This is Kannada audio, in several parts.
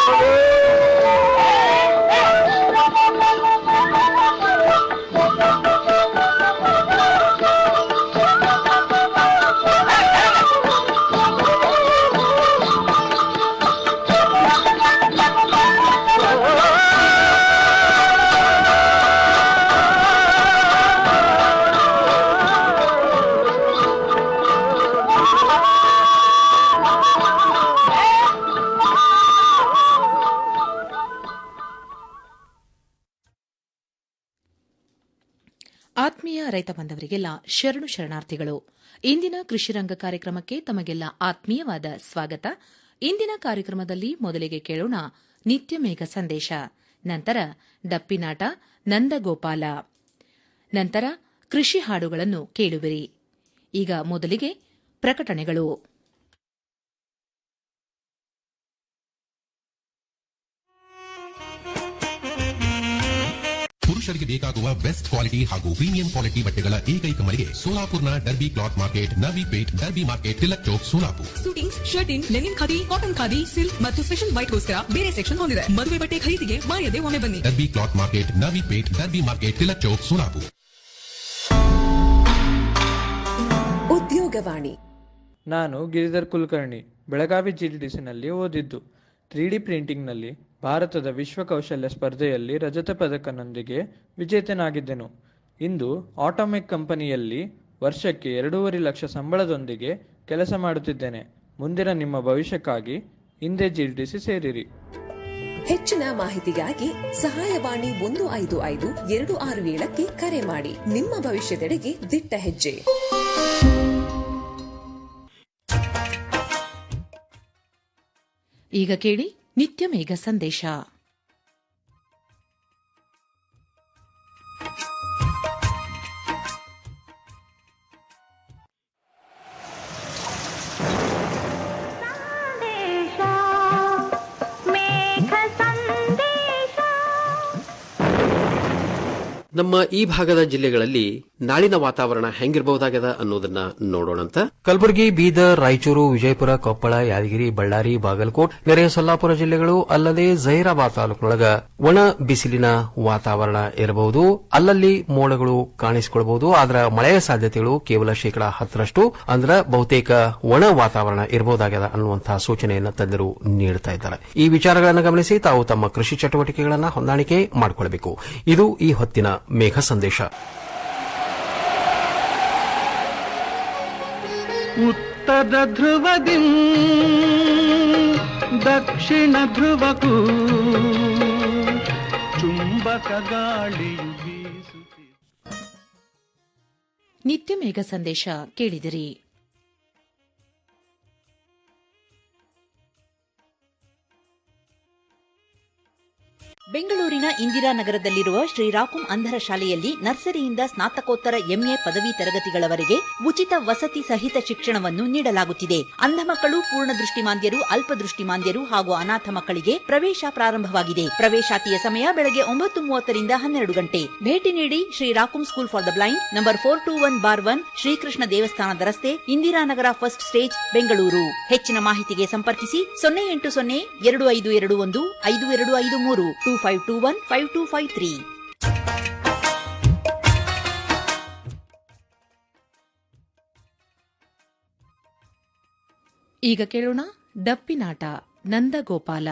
ಆತ್ಮೀಯ ರೈತ ಬಾಂಧವರಿಗೆಲ್ಲ ಶರಣು ಶರಣಾರ್ಥಿಗಳು ಇಂದಿನ ಕೃಷಿ ರಂಗ ಕಾರ್ಯಕ್ರಮಕ್ಕೆ ತಮಗೆಲ್ಲ ಆತ್ಮೀಯವಾದ ಸ್ವಾಗತ ಇಂದಿನ ಕಾರ್ಯಕ್ರಮದಲ್ಲಿ ಮೊದಲಿಗೆ ಕೇಳೋಣ ನಿತ್ಯ ಮೇಘ ಸಂದೇಶ ನಂತರ ಡಪ್ಪಿನಾಟ ನಂದಗೋಪಾಲ ನಂತರ ಕೃಷಿ ಹಾಡುಗಳನ್ನು ಕೇಳುವಿರಿ ಈಗ ಮೊದಲಿಗೆ ಪ್ರಕಟಣೆಗಳು ಪುರುಷರಿಗೆ ಬೇಕಾಗುವ ಬೆಸ್ಟ್ ಕ್ವಾಲಿಟಿ ಹಾಗೂ ಪ್ರೀಮಿಯಂ ಕ್ವಾಲಿಟಿ ಬಟ್ಟೆಗಳ ಏಕೈಕ ಮಳಿಗೆ ಸೋಲಾಪುರ್ನ Derby cloth market Navi Peth Derby market Tilak Chowk Solapur suitings shirting linen khadi cotton khadi silk ಮತ್ತು ಸ್ಪೆಷಲ್ ವೈಟ್ಗೋಸ್ಕರ ಬೇರೆ ಸೆಕ್ಷನ್ ಹೊಂದಿದೆ ಮದುವೆ ಬಟ್ಟೆ ಖರೀದಿಗೆ ಮಾಯದೆ ಒಮ್ಮೆ ಬನ್ನಿ Derby cloth market Navi Peth Derby market Tilak Chowk Solapur ಉದ್ಯೋಗವಾಣಿ ನಾನು ಗಿರಿಧರ್ ಕುಲಕರ್ಣಿ ಬೆಳಗಾವಿ ಜಿಡಿಡಿಸಿನಲ್ಲಿ ಓದಿದ್ದು ತ್ರೀ ಡಿ ಪ್ರಿಂಟಿಂಗ್ನಲ್ಲಿ ಭಾರತದ ವಿಶ್ವ ಕೌಶಲ್ಯ ಸ್ಪರ್ಧೆಯಲ್ಲಿ ರಜತ ಪದಕನೊಂದಿಗೆ ವಿಜೇತನಾಗಿದ್ದೆನು ಇಂದು ಆಟೋಮೆಕ್ ಕಂಪನಿಯಲ್ಲಿ ವರ್ಷಕ್ಕೆ ಎರಡೂವರೆ ಲಕ್ಷ ಸಂಬಳದೊಂದಿಗೆ ಕೆಲಸ ಮಾಡುತ್ತಿದ್ದೇನೆ ಮುಂದಿನ ನಿಮ್ಮ ಭವಿಷ್ಯಕ್ಕಾಗಿ ಹಿಂದೆ ಜಿಡಿಡಿಸಿ ಸೇರಿರಿ ಹೆಚ್ಚಿನ ಮಾಹಿತಿಗಾಗಿ ಸಹಾಯವಾಣಿ ಒಂದು ಐದು ಐದು ಎರಡು ಆರು ಏಳಕ್ಕೆ ಕರೆ ಮಾಡಿ ನಿಮ್ಮ ಭವಿಷ್ಯದೆಡೆಗೆ ದಿಟ್ಟ ಹೆಜ್ಜೆ ಈಗ ಕೇಳಿ ನಿತ್ಯ ಮೇಘ ಸಂದೇಶ ನಮ್ಮ ಈ ಭಾಗದ ಜಿಲ್ಲೆಗಳಲ್ಲಿ ನಾಳಿನ ವಾತಾವರಣ ಹೆಂಗಿರಬಹುದಾಗದ ಅನ್ನೋದನ್ನ ನೋಡೋಣಂತ ಕಲಬುರಗಿ ಬೀದರ್ ರಾಯಚೂರು ವಿಜಯಪುರ ಕೊಪ್ಪಳ ಯಾದಗಿರಿ ಬಳ್ಳಾರಿ ಬಾಗಲಕೋಟ್ ನೆರೆಯ ಸೊಲ್ಲಾಪುರ ಜಿಲ್ಲೆಗಳು ಅಲ್ಲದೆ ಜಹೀರಾಬಾದ್ ತಾಲೂಕಿನೊಳಗ ಒಣ ಬಿಸಿಲಿನ ವಾತಾವರಣ ಇರಬಹುದು ಅಲ್ಲಲ್ಲಿ ಮೋಡಗಳು ಕಾಣಿಸಿಕೊಳ್ಳಬಹುದು ಆದ್ರ ಮಳೆಯ ಸಾಧ್ಯತೆಗಳು ಕೇವಲ ಶೇಕಡಾ ಹತ್ತರಷ್ಟು ಅಂದ್ರ ಬಹುತೇಕ ಒಣ ವಾತಾವರಣ ಇರಬಹುದಾಗದ ಅನ್ನುವಂತಹ ಸೂಚನೆಯನ್ನು ತಜ್ಞರು ನೀಡುತ್ತಾ ಇದ್ದಾರೆ ಈ ವಿಚಾರಗಳನ್ನು ಗಮನಿಸಿ ತಾವು ತಮ್ಮ ಕೃಷಿ ಚಟುವಟಿಕೆಗಳನ್ನು ಹೊಂದಾಣಿಕೆ ಮಾಡಿಕೊಳ್ಳಬೇಕು ಇದು ಈ ಹೊತ್ತಿನ ಮೇಘ ಸಂದೇಶ ಉತ್ತರ ಧ್ರುವದಿ ದಕ್ಷಿಣ ಧ್ರುವಕ್ಕೂ ಚುಂಬಕ ಗಾಳಿಯು ಬೀಸುತ್ತಿದೆ ನಿತ್ಯ ಮೇಘ ಸಂದೇಶ ಕೇಳಿದಿರಿ ಬೆಂಗಳೂರಿನ ಇಂದಿರಾನಗರದಲ್ಲಿರುವ ಶ್ರೀರಾಕುಂ ಅಂಧರ ಶಾಲೆಯಲ್ಲಿ ನರ್ಸರಿಯಿಂದ ಸ್ನಾತಕೋತ್ತರ ಎಂಎ ಪದವಿ ತರಗತಿಗಳವರೆಗೆ ಉಚಿತ ವಸತಿ ಸಹಿತ ಶಿಕ್ಷಣವನ್ನು ನೀಡಲಾಗುತ್ತಿದೆ ಅಂಧ ಮಕ್ಕಳು ಪೂರ್ಣ ದೃಷ್ಟಿಮಾಂದ್ಯರು ಅಲ್ಪದೃಷ್ಟಿಮಾಂದ್ಯರು ಹಾಗೂ ಅನಾಥ ಮಕ್ಕಳಿಗೆ ಪ್ರವೇಶ ಪ್ರಾರಂಭವಾಗಿದೆ ಪ್ರವೇಶಾತಿಯ ಸಮಯ ಬೆಳಗ್ಗೆ ಒಂಬತ್ತು ಮೂವತ್ತರಿಂದ ಹನ್ನೆರಡು ಗಂಟೆ ಭೇಟಿ ನೀಡಿ ಶ್ರೀರಾಕುಂ school for the blind number four two one bar one Srikrishna ದೇವಸ್ಥಾನದ ರಸ್ತೆ ಇಂದಿರಾನಗರ ಫಸ್ಟ್ ಸ್ಟೇಜ್ ಬೆಂಗಳೂರು ಹೆಚ್ಚಿನ ಮಾಹಿತಿಗೆ ಸಂಪರ್ಕಿಸಿ ಸೊನ್ನೆ ಎಂಟು ಸೊನ್ನೆ ಎರಡು ಐದು ಎರಡು ಒಂದು ಐದು ಎರಡು ಐದು ಮೂರು two five two one five two five three ಈಗ ಕೇಳೋಣ ಡಪ್ಪಿನಾಟ ನಂದಗೋಪಾಲ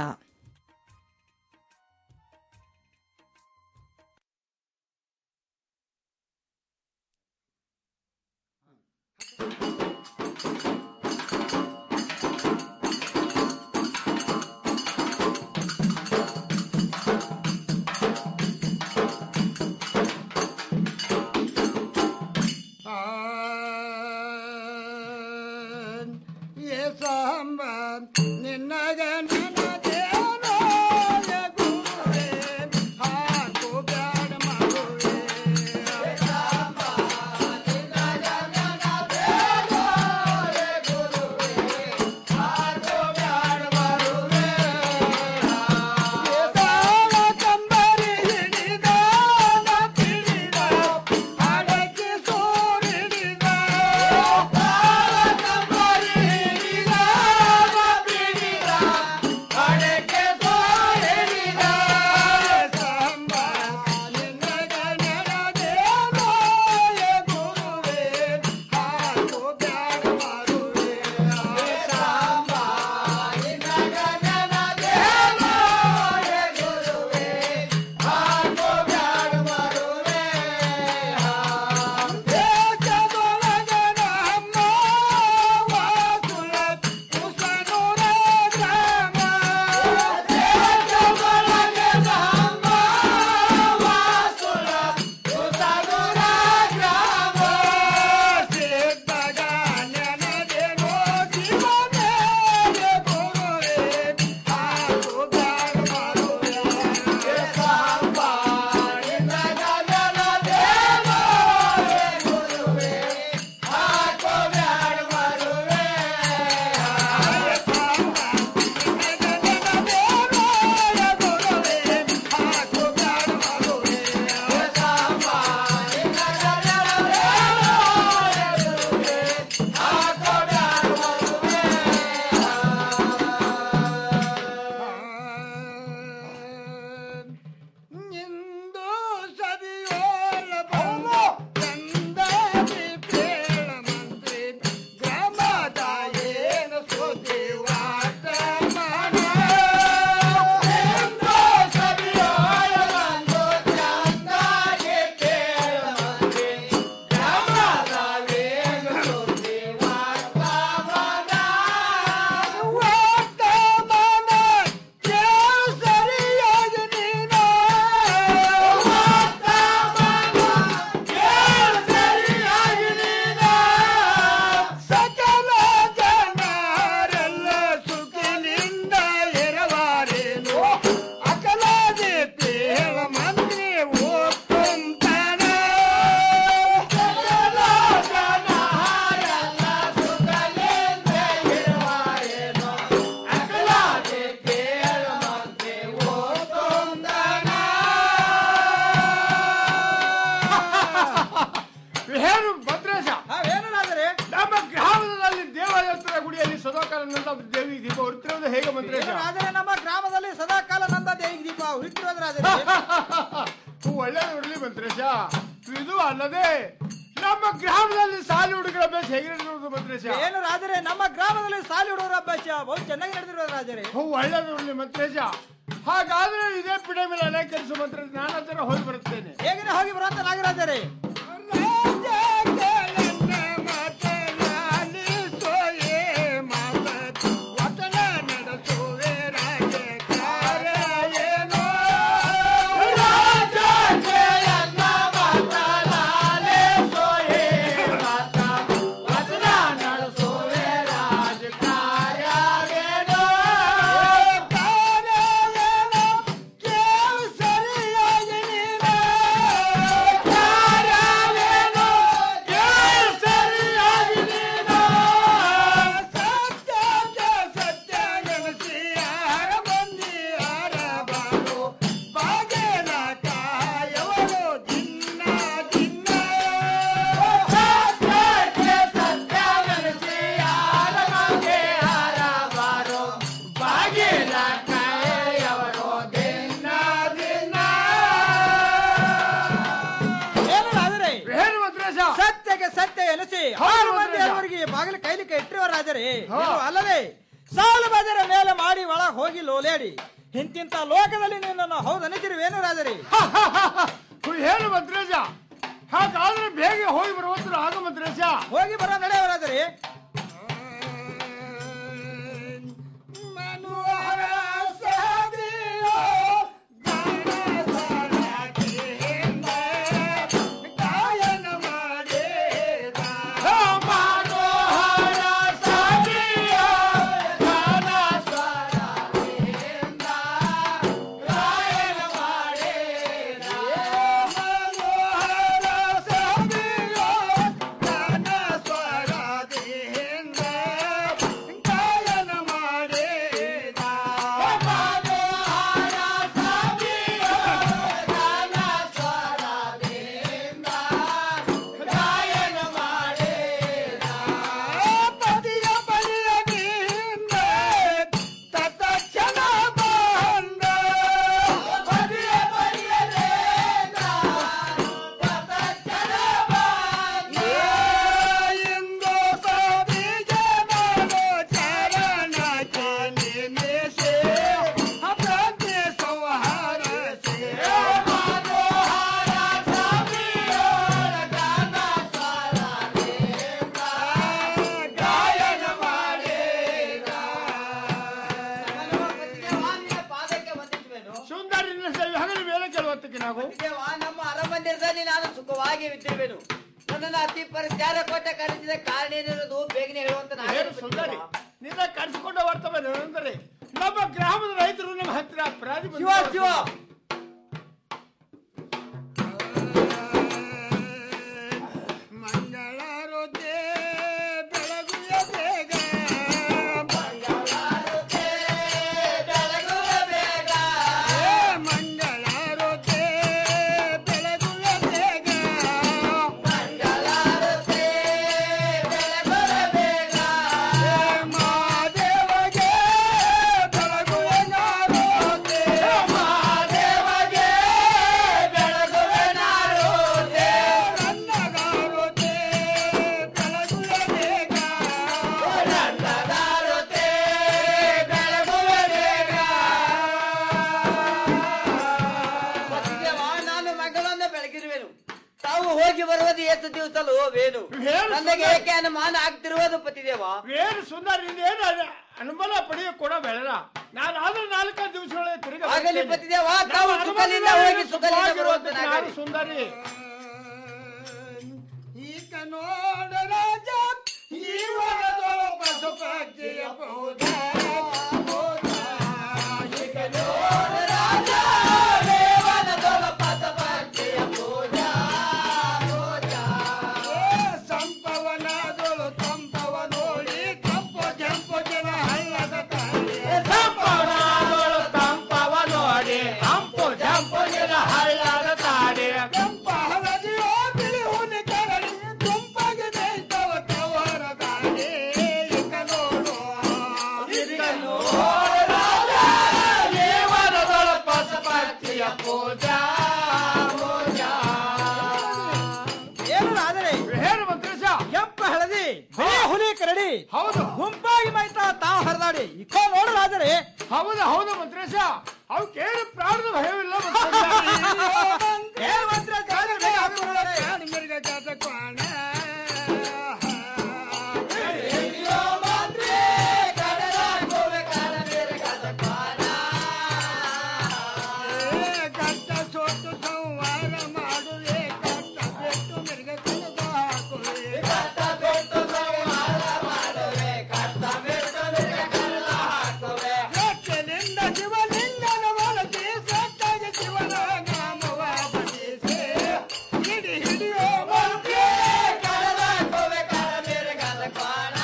ಸಾಂಬ ನಿನ್ನಗ ನನಗೆ ರಾಜರೇ ಒಳ್ಳೆದು ಇರಲಿ ಮಂತ್ರೇಶ ಇದು ಅಲ್ಲದೆ ನಮ್ಮ ಗ್ರಾಮದಲ್ಲಿ ಸಾಲಿ ಹುಡುಗರ ಅಭ್ಯಾಸ ಹೇಗೆ ನಡೆದಿರುವುದು ಮಂತ್ರೇಶ ಏನು ರಾಜರೇ ನಮ್ಮ ಗ್ರಾಮದಲ್ಲಿ ಸಾಲಿ ಹುಡುಗರ ಅಭ್ಯಾಸ ಬಹು ಚೆನ್ನಾಗಿ ನಡೆದಿರೋದು ರಾಜರೇ ಒಳ್ಳೆದು ಇರಲಿ ಮಂತ್ರೇಶ ಹಾಗಾದ್ರೆ ಇದೇ ಪಿಡೆ ಮೇಲೆ ಅಲಂಕರಿಸುವ ಮಂತ್ರ ನಾನು ಹತ್ರ ಹೋಗಿ ಬರುತ್ತೇನೆ ಹೇಗೆ ಹೋಗಿ ಬರುವಂತ ನಾಗರಾಜರೇ ಏನು ರಾಜರೇ ಏನು ಮಂತ್ರೇಶ ಸತ್ಯಕ್ಕೆ ಸತ್ಯ ಎನಿಸಿ ಹೌದು ಆರು ಮಂದಿ ಮಂತ್ರೇಶ. ಅವರಿಗೆ ಬಾಗಿಲು ಕೈಲಿಕ್ಕೆ ಇಟ್ಟಿರುವ ರಾಜರೇ ಹಾ. ಇದು ಅಲ್ಲದೆ ಸಾಲು ಬದರ ಮೇಲೆ ಮಾಡಿ ಒಳ ಹೋಗಿ ಲೋಲೇಡಿ ಇಂತಿಂತ ಲೋಕದಲ್ಲಿ ನಿನ್ನನ್ನು ಹೌದು ಅನಿಸಿರುವೇನು ರಾಜರೇ ಹೇಳು ಮಂತ್ರೇಶ ಹಾಗಾದ್ರೆ ಬೇಗ ಹೋಗಿ ಬರುವಂತ ಆಗ ಮಂತ್ರೇಶ ಹೋಗಿ ಬರೋ ನಡೆಯುವ ರಾಜರೇ ಸುಂದರಿ ಹಗಲು ಮೇಲೆ ಕೇಳುವತ್ತಕ್ಕೆ ನಾವು ನಮ್ಮ ಅರಮಂದಿರದಲ್ಲಿ ನಾನು ಸುಖವಾಗಿ ಇದ್ದಿರುವೆನು ನನ್ನನ್ನು ಅತಿ ಪರಿಚಾರ ಕೊಟ್ಟ ಕರೆಸಿದ ಕಾರಣ ಏನಿರೋದು ಬೇಗನೆ ಹೇಳುವಂತ ಏನು ಸುಂದರಿ ನಿನ್ನ ಕರೆಸಿಕೊಂಡ ವರ್ತಮಾನ ಅಂದರೆ ನಮ್ಮ ಗ್ರಾಮದ ರೈತರು ನಮ್ಮ ಹತ್ತಿರ ಅಪರಾಧಿ ಶಿವ ಶಿವ ಪತಿದೇವ, ನಾನು ಮಂಗಳವನ್ನು ಬೆಳಗಿರುವೆನು ತಾವು ಹೋಗಿ ಬರುವುದು ಎಷ್ಟು ದಿವಸಲು ವೇನು ಏನು ನನಗೆ ಸುಂದರಿ? ಏಕೆ ಅನುಮಾನ ಆಗ್ತಿರುವುದು ಪತಿದೇವ ಏನು ಸುಂದರಿ ಏನು ಅನುಬಲ ಪಡೆಯ ಕೂಡ ಬೇಡ ನಾನು ಆದ್ರೆ ನಾಲ್ಕೈದು ದಿವಸಗಳ ತಿರುಗಿ ಆಗಲಿ ಬರ್ತೇನೆ. ಪತಿದೇವ, ನಮ್ಮ ತಾವು ಅನುಮತಿ ಸುಖದಿಂದ ಮೇಲೆ ಹೋಗಿ ಸುಖದಿಂದ ಸುಖವಾಗಿ ಬರುವಂತೆ ನಾನು ನಾಗರಿ. ಸುಂದರಿ ಈಗ ನೋಡ ರಾಜ ಜೀವನದೊಳ ಪಶುಪಕ್ಷಿಯ ಪೂಜಾ ಸಂಪವನದೊಳು ತಂಪವ ನೋಡಿ ಕಪ್ಪು ಕೆಂಪು ಜನ ಹಳ್ಳದ ತಾಯಿ ಸಂಪವನದೊಳು ತಂಪವ ನೋಡಿ ಹಂಪು ಜಂಪು ಜನ ಹಳ್ಳದ ತಾಡಿ ಕೆಂಪ ಹಳದಿಯೋ ಬಿಳಿ ಹುಲಿ ಕರಡಿ ತುಂಪಗೆ ಜೈತವ ತವರ ದಾಡಿ ಈಗ ನೋಡು ಏನು ಆದರೆ ಹೇಳು ಮಂತ್ರೇಶ ಕೆಂಪು ಹಳದಿ ಬಿಳಿ ಹುಲಿ ಕರಡಿ ಹೌದು ಗುಂಪಾಗಿ ಮೈತಾ ತಾವು ಹರಿದಾಡಿ ಇಕೋ ನೋಡಲಾದರೆ ಹೌದು ಹೌದು ಮಂತ್ರೇಶ ಅವು ಕೇಳಿ ಪ್ರಾಣದ ಭಯವಿಲ್ಲ ಏ ಮಂತ್ರ ಜಾಗರಣೆ ಹಾಕೋಣರೆ. ಕಷ್ಟ ಸೋತು ಸಂವಾರ ಮಾಡುವೆ ಕಷ್ಟ ಬಿಟ್ಟು ಮಿರ್ಗ ಕಳೆದ ಹಾಕುವೆ ಕಷ್ಟ ಬಿಟ್ಟು ಸಂವಾರ ಮಾಡುವೆ ಕಷ್ಟ ಬಿಟ್ಟು ಮಿರ್ಗ ಕಳೆದ ಹಾಕುವೆ ಸತ್ಯದಿಂದ ಶಿವಲಿಂಗನ ಒಳಗೆ ಸತ್ತಾಗಿ ಶಿವನ ನಾಮವ ಬದಿಸೆ ಹಿಡಿ ಹಿಡಿಯೋ ಮಂತ್ರಿ ಕಳೆದ ಹಾಕುವೆ ಕಳ ಮಿರ್ಗದ ಕಾಣ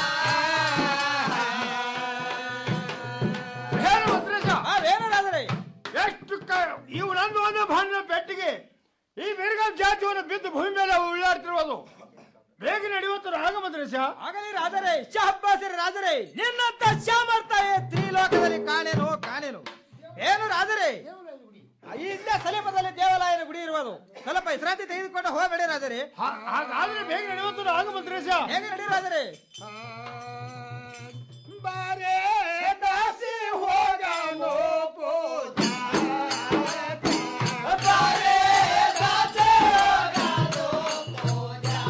ಹೇಳು ಮಂತ್ರೇಶ ಅವೇನಾದರೆ ಎಷ್ಟು ಕ- ಇವು ನಂದು ಒಂದು ಭಾನ ಪೆಟ್ಟಿಗೆ ಈ ಮಿರ್ಗಲ್ ಜಾತಿಯನ್ನು ಬಿದ್ದು ಭೂಮಿ ಮೇಲೆ ಉಳ್ಳಾಡ್ತಿರುವುದು ಬೇಗ ನಡೆಯುವಂತ ರಾಗ ಮಂತ್ರೇಶ ಆಗಲಿ ರಾದರೆ ಶಹಬ್ಬಾಸರಿ ರಾದರೆ ನಿನ್ನಂತ ಸಾಮರ್ಥ್ಯ ತ್ರಿಲೋಕದಲ್ಲಿ ಕಾಣೇನು ಕಾಣೇನು ಏನು ರಾದರೆ ಇಲ್ಲೇ ಸಮೀಪದಲ್ಲಿ ದೇವಾಲಯನ ಗುಡಿ ಇರುವುದು ಸ್ವಲ್ಪ ವಿಶ್ರಾಂತಿ ತೆಗೆದುಕೊಂಡು ಹೋಗಬೇಡಿ ರಾದರೆ ಹಾಗಾದ್ರೆ ಬೇಗ ನಡೆಯುವಂತ ರಾಗ ಮಂತ್ರೇಶ ಹೇಗೆ ನಡಿ ರಾದರೆ ಬಾರೇ ದಾಸಿ ಹೋಗನು ಪೂಜಾ ಬಾರೇ ದಾಸಿ ಹೋಗನು ಪೂಜಾ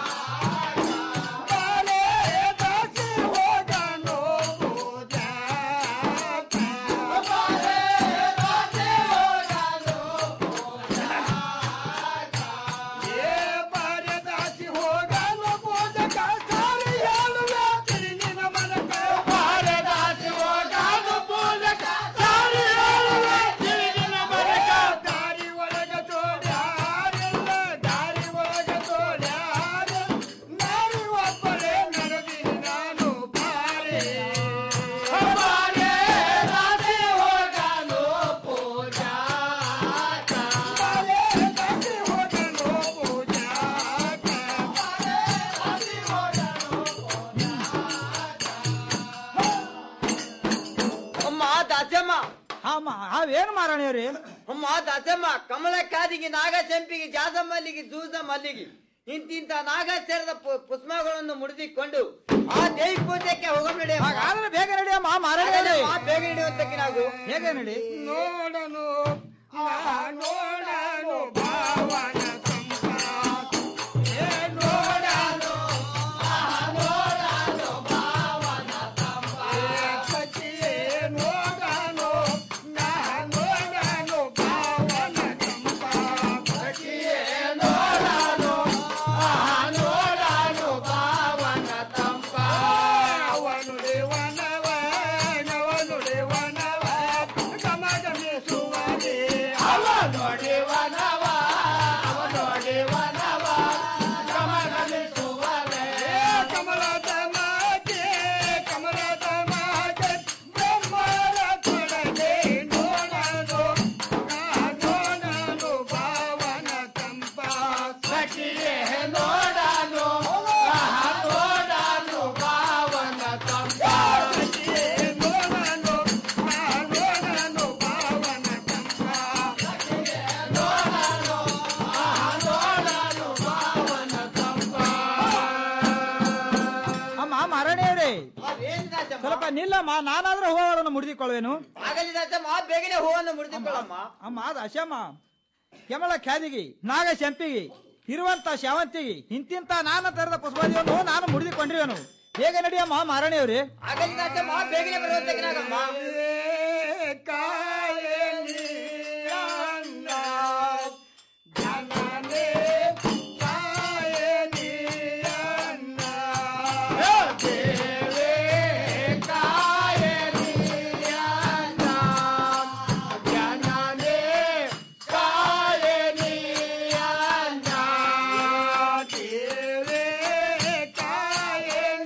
ಬಾರೇ ದಾಸಿ ಹೋಗನು ಪೂಜಾ ಬಾರೇ ದಾಸಿ ಹೋಗನು ಪೂಜಾ ಏ ಬಾರೇ ದಾಸಿ ಹೋಗನು ಪೂಜಾ ಕಾಸಾರಿ ಹೇಳುವೆ ತಿರುಗಿನ ಮನಕ ಬಾರೇ ದಾಸಿ ಹೋಗನು ಪೂಜಾ ಕಾಸಾರಿ ಹೇಳುವೆ ತಿರುಗಿನ ಮನಕ ದಾರಿ ಒಳಗ ತೋಡ್ಯಾರಿಲ್ಲ ದಾರಿ ಒಳಗ ತೋಡ್ಯಾರ ನಾರಿ ಒಬ್ಬರೇ ನಡೆದಿನಿ ನಾನು ಬಾರೇ ಬಾರೇ ದಾಸಿ ಹೋಗನು ಪೂಜಾ ಬಾರೇ ದಾಸಿ ಹೋಗನು ಪೂಜಾ ಅಮ್ಮ ದಾಸಮ್ಮ ಅಮ್ಮ ಅವೇನು ಮಾರಾಣಿಯವ್ರಿ ಅಮ್ಮ ದಾಸಮ್ಮ ಕಮಲ ಕಾದಿಗೆ ನಾಗ ಚಂಪಿಗೆ ಜಾದ ಮಲ್ಲಿಗೆ ಜೂದ ಮಲ್ಲಿಗೆ ಇಂತಿಂತ ನಾಗ ಸೇರಿದ ಪು- ಪುಷ್ಪಗಳನ್ನು ಮುಡಿದಿಕೊಂಡು ಆ ದೇವಿ ಪೂಜೆಗೆ ಹೋಗೋಣ ನಡಿ ಅಮ್ಮ. ಹಾಗಾದ್ರೆ ಬೇಗ ನಡಿ ಅಮ್ಮ ಮಾರಾಣಿ ಹಾಗಾದ್ರೆ ಅಮ್ಮ, ಬೇಗ ನಡೆಯುವಂತಕ್ಕೆ ನಾವು ಹೇಗೆ ನಡಿ ನೋಡನು ನಾ ನೋಡನು ಭಾವನ ಸಂಪಾದ ಏ ನೋಡನು ನಾ ನೋಡನು ಭಾವನ ಸಂಪಾದ ಸಖಿಯೇ ನೋಡನು ನಾ ನೋಡನು ಭಾವನ ಸಂಪಾದ ಸಖಿಯೇ ನೋಡನು ನಾ ನೋಡನು ಭಾವನ ಸಂಪಾದ ಅವನು ದೇವನವ ಅವನು ದೇವನವ ಗಮಗಮಿಸುವನೆ ಅವನೊಡೆವನವ ಅವನೊಡೆವನವ ಗಮಗಮಿಸುವನೆ ಕಮಲದ ಮಾತೆ ಕಮಲದ ಮಾತೆ ಬ್ರಹ್ಮರ ಕೊಡದೆ ನೋಡನು ನೋಡನು ಭಾವನ ತಂಪ ಸಖಿಯೇ ನೋಡನು ನೋಡನು ಭಾವನ ತಂಪ ಸಖಿಯೇ ನೋಡನು ನೋಡನು ಭಾವನ ತಂಪ ನೋಡನು ನೋಡನು ಭಾವನ ತಂಪ ಅಮ್ಮ ಮಾರಾಣಿಯವ್ರಿ ಅದೇನು ದಾಸಮ್ಮ ಸ್ವಲ್ಪ ನಿಲ್ಲಮ್ಮ ನಾನಾದ್ರೂ ಹೂವುಗಳನ್ನು ಮುಡಿದುಕೊಳ್ಳುವೆನು ಆಗಲಿ ದಾಸಮ್ಮ ಬೇಗನೆ ಹೂವನ್ನು ಮುಡಿದುಕೊಳ್ಳಮ್ಮ ಅಮ್ಮ ಅದು ಅಶಮ್ಮ ಕೆಮಲ ಖ್ಯಾದಿಗಿ ನಾಗ ಶಂಪಿಗಿ ಇರುವಂತ ಶಾವಂತಿಗಿ ಇಂತಿಂತ ನಾನು ತರದ ಪುಷ್ಪಾದಿಯನ್ನು ನಾನು ಮುಡಿದುಕೊಂಡಿರುವೆನು ಹೇಗೆ ನಡಿಯಮ್ಮ ಮಾರಾಣಿಯವ್ರಿ ಆಗಲಿ ದಾಸಮ್ಮ ಬೇಗನೆ ಬರುವಂತಕ್ಕೆ ನಾಗಮ್ಮ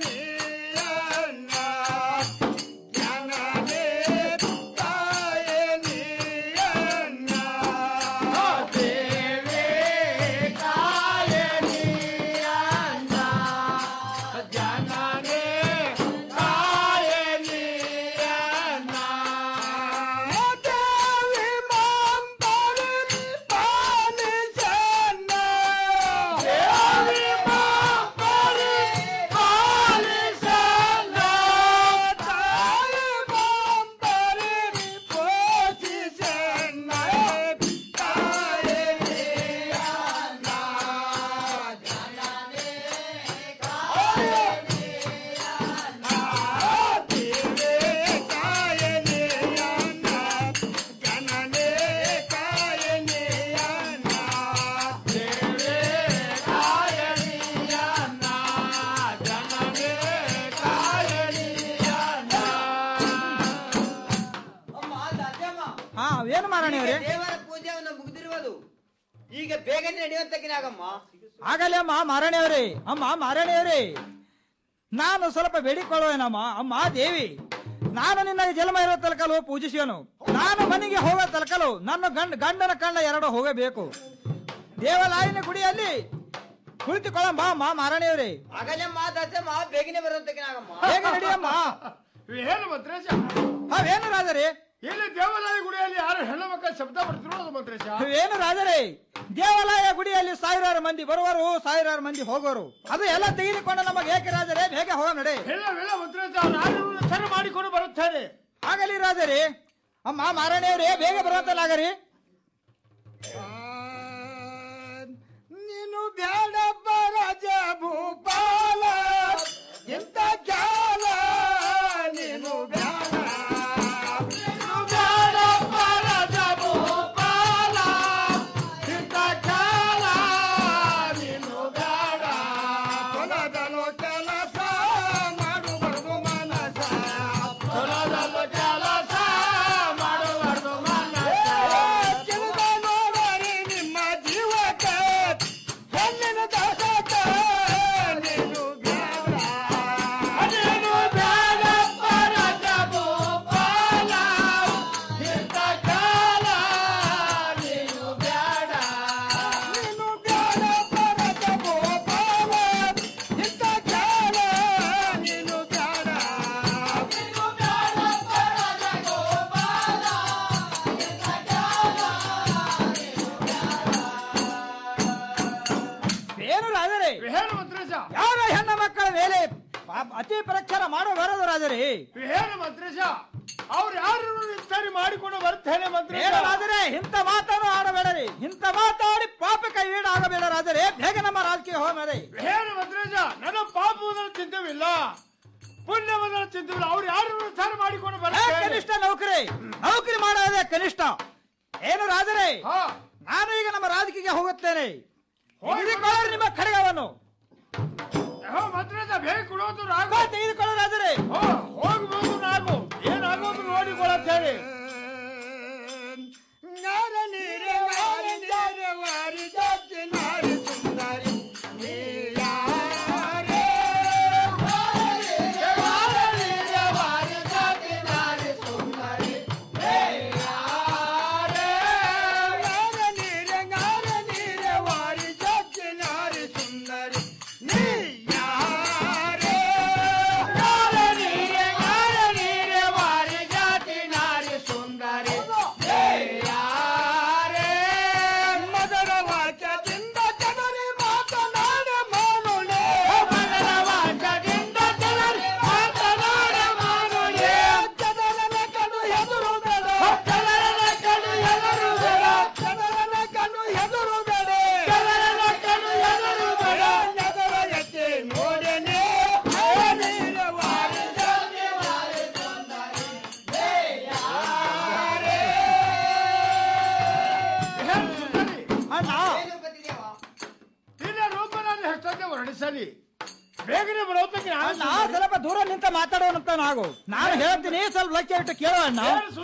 ಕಾಯೇ ನಡೆಯುತ್ತಿರುವುದು ಈಗ ಬೇಗನೆ ನಡೆಯುವಂತಕ್ಕಿನಾಗಮ್ಮ ಆಗಲೇ ಅಮ್ಮ ಮಾರಾಣಿಯವರೇ ಅಮ್ಮ ಮಾರಾಣಿಯವರೇ ನಾನು ಸ್ವಲ್ಪ ಬೇಡಿಕೊಳ್ಳುವೇನಮ್ಮ ಅಮ್ಮ ದೇವಿ ನಾನು ನಿನ್ನ ಜನ್ಮ ಇರೋ ತಲಕಲು ಪೂಜಿಸುವನು ನಾನು ಮನೆಗೆ ಹೋಗೋ ತಲಕಲು ನನ್ನ ಗಂಡ ಗಂಡನ ಕಣ್ಣ ಎರಡು ಹೋಗಬೇಕು ದೇವಾಲಯನ ಗುಡಿಯಲ್ಲಿ ಕುಳಿತುಕೊಳ್ಳಮ್ಮ ಅಮ್ಮ ಮಾರಾಣಿಯವರೇ ಆಗಲೇ ಮಾತಾಡ್ಸಮ್ಮ ಬೇಗನೆ ಬರುವಂತಕ್ಕಿನಾಗಮ್ಮ ಬೇಗ ನಡಿಯಮ್ಮ ಏನು ಮಂತ್ರೇಶ ಅವೇನು ರಾಜರೇ ಇಲ್ಲಿ ದೇವಾಲಯ ಗುಡಿಯಲ್ಲಿ ಯಾರು ಹೆಣ್ಣು ಮಕ್ಕಳ ಶಬ್ದ ಬರ್ತಿರೋದು ಮಂತ್ರೇಶ ಏನು ರಾಜರೇ ದೇವಾಲಯ ಗುಡಿಯಲ್ಲಿ ಸಾವಿರಾರು ಮಂದಿ ಬರುವರು ಸಾವಿರಾರು ಮಂದಿ ಹೋಗೋರು ಅದು ಎಲ್ಲ ತೆಗೆದುಕೊಂಡು ನಮಗೆ ಏಕೆ ರಾಜರೇ ಬೇಗ ಹೋಗ ನಡೆ ಇಲ್ಲ ಮಂತ್ರೇಶ ನಾನು ಸರಿ ಮಾಡಿಕೊಂಡು ಬರುತ್ತೇನೆ ಆಗಲಿ ರಾಜರೇ ಅಮ್ಮ ಮಾರಾಣಿಯವರೇ ಬೇಗ ಬರುವಂತಲಾಗರಿ ನೀನು ಬ್ಯಾಡಪ್ಪ ರಾಜ ಭೂಪಾಲ ಎಂತ ಜಾಲ ನೀನು ಬ್ಯಾಡ ನೀನು ಬ್ಯಾಡಪ್ಪ ರಾಜ ಭೂಪಾಲ ಎಂತ ಜಾಲ ನೀನು ಬ್ಯಾಡ ಹೊಲದಲ್ಲೋ ಕೆಲಸ ಮಾಡುಬಾರ್ದು ಮನಸ ಹೊಲದಲ್ಲೋ ಕೆಲಸ ಮಾಡುಬಾರ್ದು ಮನಸ ಕೆಲಸ ನೋಡರಿ ನಿಮ್ಮ ಜೀವಕ್ಕೆ ಹೆಣ್ಣಿನ ದಾಸಕ ನೀನು ಬ್ಯಾಡ ನೀನು ಬ್ಯಾಡಪ್ಪ ರಾಜ ಭೂಪಾಲ ಇಂಥ ಕಾಲ ನೀನು ಬ್ಯಾಡ ನೀನು ಬ್ಯಾಡಪ್ಪ ರಾಜ ಭೂಪಾಲ ಇಂಥ ಕಾಲ ನೀನು ಬ್ಯಾಡ ನೀನು ಬ್ಯಾಡಪ್ಪ ರಾಜ ಭೂಪಾಲ ಇಂಥ ಕಾಲ ಏನು ರಾಜರೇ ಏನು ಮಂತ್ರೇಶ ಯಾರ ಹೆಣ್ಣ ಮಕ್ಕಳ ಮೇಲೆ ಪಾಪ ಅತಿ ಪ್ರಚಾರ ಮಾಡಬಾರದು ರಾಜರೇ ಏನು ಮಂತ್ರೇಶ ಅವ್ರು ಯಾರು ಸರಿ ಮಾಡಿಕೊಂಡು ಬರ್ತೇನೆ ಮಂತ್ರೇಶ ಏನು ರಾಜರೇ ಇಂಥ ಮಾತನ್ನು ಆಡಬೇಡರಿ ಇಂಥ ಮಾತಾಡಿ ಪಾಪಕ್ಕೆ ಈಡಾಗಬೇಡ ರಾಜರೇ ಬೇಗ ನಮ್ಮ ರಾಜಕೀಯ ಹೋಗದೆ ಏನು ಮಂತ್ರೇಶ ನನ್ನ ಪಾಪವನ್ನು ಚಿಂತವಿಲ್ಲ ಪುಣ್ಯವನ್ನು ಚಿಂತವಿಲ್ಲ ಅವ್ರು ಯಾರು ಸರಿ ಮಾಡಿಕೊಂಡು ಬರ್ತೇನೆ ಕನಿಷ್ಠ ನೌಕರಿ ನೌಕರಿ ಮಾಡೋದೇ ಕನಿಷ್ಠ ಏನು ರಾಜರೇ ನಾನು ಈಗ ನಮ್ಮ ರಾಜಕೀಯ ಹೋಗುತ್ತೇನೆ ತೆಗೆದುಕೊಳ್ಳಿ ನಿಮ್ಮ ಖಡ್ಗವನ್ನು ಮಂತ್ರೇಶ ಬೇಗ ಕೊಡೋದು ರಾಗ ತೆಗೆದುಕೊಳ್ಳೋ ರಾಜರೇ ಹೋಗ್ಬೋದು ನಾವು ಏನಾಗೋದು ನೋಡಿಕೊಳ್ಳುತ್ತೇವೆ ನೀರೆ ವಾರಿ ನೀರೆ ವಾರಿ ಜಾತಿ ನಾರಿ ಸುಂದರಿ ನೀಯಾರೆ ವಾರಿ ನೀರೆ ವಾರಿ ಜಾತಿ ನಾರಿ ಸುಂದರಿ ನೀಯಾರೆ ವಾರಿ ನೀರೆ ಗಾರೆ ನೀರೆ ವಾರಿ ಜಾತಿ ನಾರಿ ಸುಂದರಿ ನೀಯಾರೆ ಗಾರೆ ನೀರೆ ಗಾರೆ ನೀರೆ ವಾರಿ ಜಾತಿ ನಾರಿ ಸುಂದರಿ ನೀಯಾರೆ ಮದರ ವಾಕ್ಯದಿಂದ ಜನರಿ ಮಾತನಾಡ ಮಾನುಳೆ ಮದರ ವಾಕ್ಯದಿಂದ ಜನರಿ ಮಾತನಾಡ ಮಾನುಳೆ ಜನರನ ಕಣ್ಣು ಎದುರು ಬೇಡ ಜನರನ ಕಣ್ಣು ಎದುರು ಬೇಡ ಜನರನ ಕಣ್ಣು ಎದುರು ಬೇಡ ಜನರನ ಕಣ್ಣು ಎದುರು ಬೇಡ ಎದರ ಎತ್ತಿ ನೋಡೇನೆ ನೀರ ವಾರಿ ಜಾತಿ ವಾರಿ ಸುಂದರಿ ಅಣ್ಣ ಇಲ್ಲ ರೂಪದಲ್ಲಿ ಎಷ್ಟೊಂದೇ ವರ್ಣಿಸಲಿ ಬೇಗನೆ ಬರೋದಕ್ಕೆ ಅಣ್ಣ ಸ್ವಲ್ಪ ದೂರ ನಿಂತ ಮಾತಾಡೋಣಂತ ನಾವು ನಾನು ಹೇಳ್ತೀನಿ ಸ್ವಲ್ಪ ಲಕ್ಷ್ಯ ಇಟ್ಟು ಕೇಳೋ ಅಣ್ಣ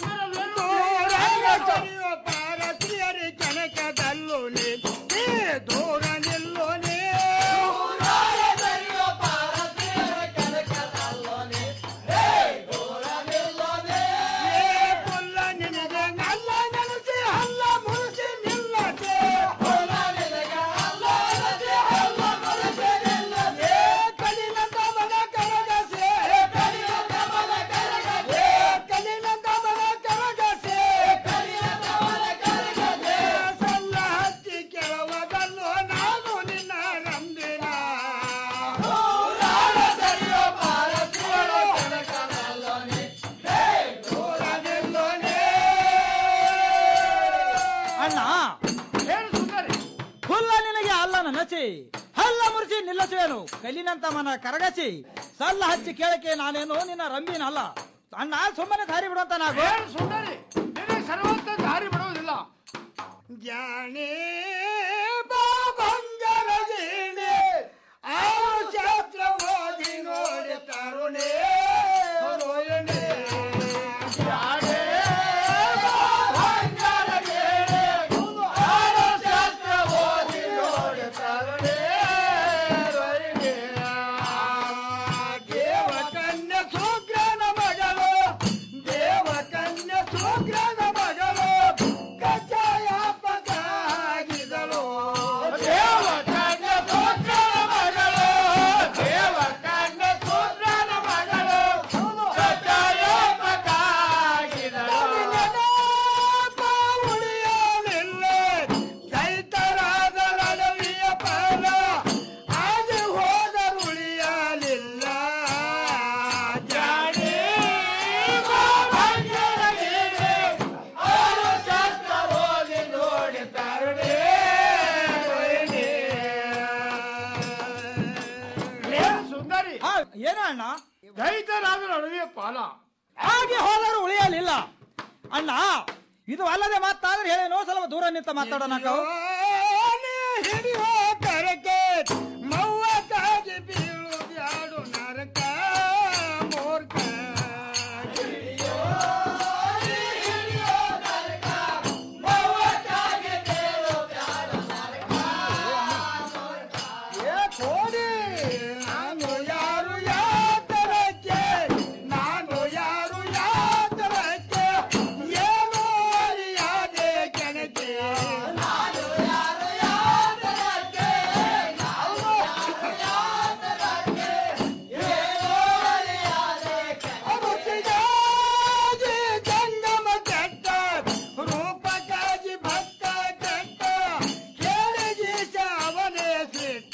ಕನಕದಲ್ಲೂ ದೂರ ನಿಲ್ಲೋ ಸಲ್ಲ ಹಚ್ಚಿ ಕೆಲವದಲ್ಲೋ ನಾನು ನಿನ್ನ ನಂಬಿನ ಅಣ್ಣ ಹುಲ್ಲ ನಿನಗೆ ಅಲ್ಲನ ನಚಿ ಹಲ್ಲ ಮುರಿಸಿ ನಿಲ್ಲಿಸುವೆನು ಕಲ್ಲಿನಂತ ಮನ ಕರಗಸಿ ಸಲ್ಲ ಹಚ್ಚಿ ಕೇಳಕ್ಕೆ ನಾನೇನು ನಿನ್ನ ರಂಬಿನಲ್ಲ ಅಣ್ಣ ಸುಮ್ಮನೆ ದಾರಿ ಬಿಡುವಂತ ನಾವು ಸುಂದರಿ ಸರ್ವಂತ ದಾರಿ ಬಿಡುವುದಿಲ್ಲ ಜಾಣೆ ಬಂಗರ ಜೀಣೆ ಆರು ಶಾಸ್ತ್ರ ಓದಿ ನೋಡಿ ತರುಣೆ ರೋಯಣೆ ಜಾಣೆ ಬಂಗರ ಜೀಣೆ ಅಣ್ಣ ದೈತರಾದರೂ ಅಡವಿಯ ಪಾಲ ಹಾಗೆ ಹೋದರೂ ಉಳಿಯಲಿಲ್ಲ ಅಣ್ಣ ಇದು ಅಲ್ಲದೆ ಮಾತಾದ್ರೆ ಹೇಳೇನೋ ಸ್ವಲ್ಪ ದೂರ ನಿಂತ ಮಾತಾಡೋಣ ನಾವು ಹಿಡಿಯೋ ಕರಕೆ ಮವ್ವ ಕಾಗಿ ಬೀಳು ಬ್ಯಾಡು ನರಕ ಮೂರ್ಖ ಹಿಡಿಯೋ ಹಿಡಿಯೋ ನರಕ ಮವ್ವ ಕಾಗಿ ಬೀಳು ಬ್ಯಾಡು ನರಕ ಏ ಕೋಡಿ ನಾನು ಯಾರು ಯಾತರಕ್ಕೆ ನಾನು ಯಾರು ಯಾತರಕ್ಕೆ ಏನು ಅರಿಯಾದೆ ಕೆಣಕೆ ನಾನು ಯಾರು ಯಾತರಕ್ಕೆ ನಾನು ಯಾರು ಯಾತರಕ್ಕೆ ಏನು ಅರಿಯಾದೆ ಕೆಣಕೆ ಜಂಗಮ ಕೆಟ್ಟ ರೂಪಕ್ಕಾಗಿ ಭಕ್ತ ಕೆಟ್ಟ ಕೇಳಿಗೆ ಅವನೇ ಸಿಟ್ಟ